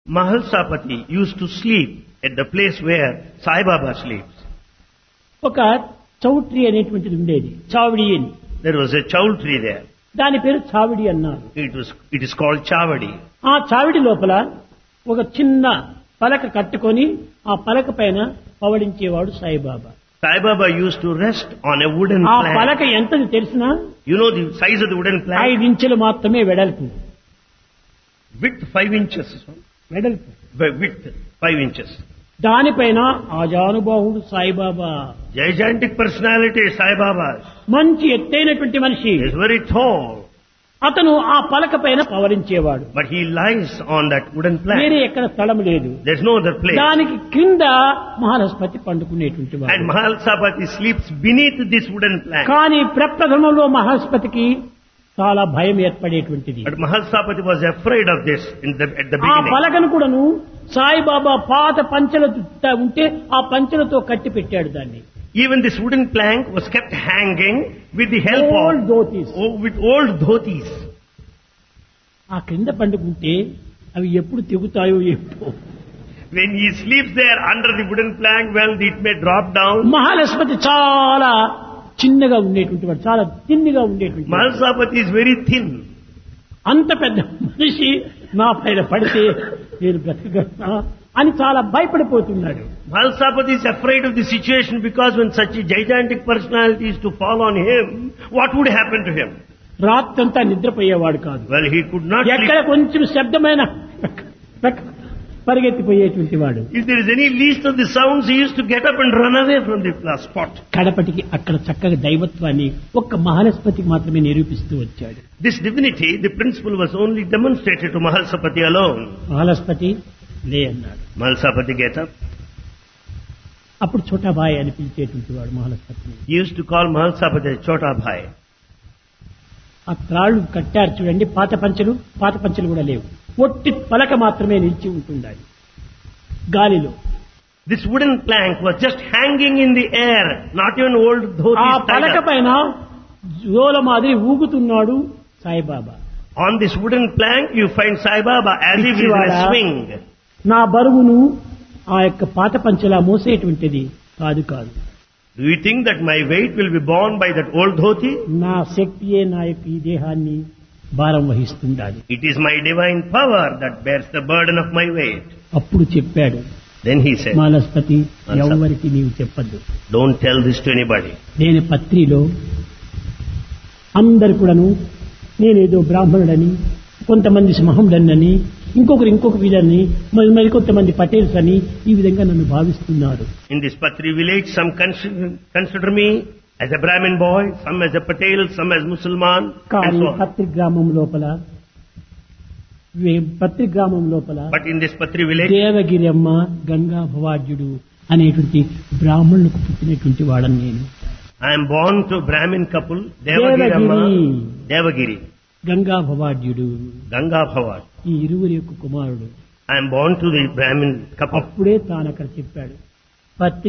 Mahalsapati used to sleep at the place where Sai Baba sleeps. ఒక చౌట్రీ అనేటువంటిది ఉండేది చావిడి అని There was a chowl tree there. దాని పేరు చావిడి అన్నారు It was, it is called Chavadi. ఆ చావిడి లోపల ఒక చిన్న పలక కట్టుకొని ఆ పలక పైన పవడించేవాడు Saibaba Sai Baba used to rest on a wooden ఆ plank. పలక ఎంతది తెలిసినా You know the size of the wooden plank? ఐదు ఇంచులు మాత్రమే వెడల్పు Width 5 inches. వెడల్పు Width 5 inches. దానిపైన ఆజానుబాహుడు Saibaba Gigantic personality Sai Baba. మంచి ఎత్తైనటువంటి మనిషి He is very tall. అతను ఆ పలక పైన పవరించేవాడు But he lies on that wooden plank. వేరే ఎక్కడ స్థలం లేదు There's no other place. దానికి క్రింద మహాలస్పతి పండుకునేటువంటి And వాడు Mahalsapati sleeps beneath this wooden plank. కానీ ప్రప్రథమంలో మహాస్పతికి చాలా భయం ఏర్పడేటువంటిది But Mahalsapati was afraid of this in the, at the ఆ beginning. పలకను కూడాను సాయిబాబా పాత పంచలతో ఉంటే ఆ పంచలతో కట్టి పెట్టాడు దాన్ని Even this wooden plank was kept hanging with the help Old of dhotis. oh, with old dhotis. ఆ క్రింద పండుకుంటే అవి ఎప్పుడు తెగుతాయో ఏమో When he sleeps there under the wooden plank, well, it may drop down. మహాలక్ష్మతి చాలా చిన్నగా ఉండేటువంటి వాడు చాలా తిన్నిగా ఉండేటువంటి వాడు. Mahalsapati is very thin. అంత పెద్ద మనిషి నా పైన పడితే నేను బ్రతకగలనా అని చాలా భయపడిపోతున్నాడు Mahalsapati is afraid of the situation because when such a gigantic personality is to fall on him, what would happen to him? రాత్రంతా నిద్రపోయేవాడు కాదు Well, he could not ఎక్కడ sleep. కొంచెం శబ్దమైన పరిగెత్తిపోయేటువంటి వాడు If there is any least of the sounds, he used to get up and run away from the uh, spot. కడపటికి అక్కడ చక్కగా దైవత్వాన్ని ఒక్క మహాలస్పతికి మాత్రమే నిరూపిస్తూ వచ్చాడు This divinity, the principle was only demonstrated to Mahalsapati alone. మహాలస్పతి లే అన్నాడు Mahalsapati get up. అప్పుడు చోటాబాయ్ అని పిలిచేటువంటి వాడు మహాలస్పతిని He used to call Mahalsapati Chota Bhai. ఆ త్రాళ్ళు కట్టారు చూడండి పాత పంచలు పాత పంచలు కూడా లేవు ఒట్టి పలక మాత్రమే నిలిచి ఉంటుండాలి గాలిలో This wooden plank was just hanging in the air, not even old ఆ dhotis tied పలక up. పైన జోల మాదిరి ఊగుతున్నాడు Saibaba On this wooden plank, you find Sai Baba as if he's in a పిచ్చివాడా. swing. నా బరువును ఆ యొక్క పాత పంచలా మోసేటువంటిది కాదు కాదు Do you think that my weight will be borne by that old dhoti? నా శక్తియే నా యొక్క ఈ దేహాన్ని భారం వహిస్తుండాలి It is my divine power that bears the burden of my weight. అప్పుడు చెప్పాడు Then he said, మాలస్పతి Mahalspati. ఎవరికి నీవు చెప్పద్దు don't tell this to anybody. నేను పత్రిలో అందరు కూడాను నేనేదో బ్రాహ్మణుడని కొంతమంది సింహముడని ఇంకొకరు ఇంకొక వీళ్ళని మరి మరి కొంతమంది పటేల్స్ అని ఈ విధంగా నన్ను భావిస్తున్నారు In this Patri village, some consider, consider me as a Brahmin boy, some as a Patel, some as Musulman, and కానీ so on. పత్రి గ్రామం లోపల వే- పత్రి గ్రామం లోపల But in this Patri village, Devagiri అమ్మ గంగా భవార్జుడు అనేటువంటి బ్రాహ్మణులకు పుట్టినటువంటి వాడని నేను I am born to Brahmin couple, Devagiri Amma, Devagiri. Devagiri, Ganga భవార్జుడు Ganga Bhavat. ఈ ఇరువురి యొక్క కుమారుడు I am born to the Brahmin couple. అప్పుడే తాను అక్కడ చెప్పాడు పత్రి